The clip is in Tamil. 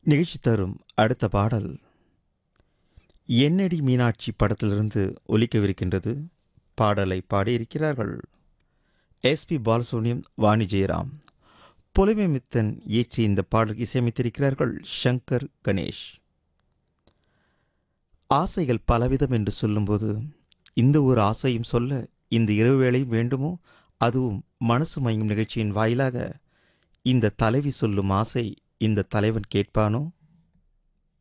நிகழ்ச்சி தரும் அடுத்த பாடல் என்னடி மீனாட்சி படத்திலிருந்து ஒலிக்கவிருக்கின்றது பாடலை பாடியிருக்கிறார்கள் எஸ்பி பாலசுப்ரமணியம் வாணி ஜெயராம் புலமை மித்தன் இயற்றி இந்த பாடலுக்கு இசையமைத்திருக்கிறார்கள் ஷங்கர் கணேஷ் ஆசைகள் பலவிதம் என்று சொல்லும்போது இந்த ஒரு ஆசையும் சொல்ல இந்த இரவு வேளையும் வேண்டுமோ அதுவும் மனசு மயங்கும் நிகழ்ச்சியின் வாயிலாக இந்த தலைவி சொல்லும் ஆசை இந்த தலைவன் கேட்பானோ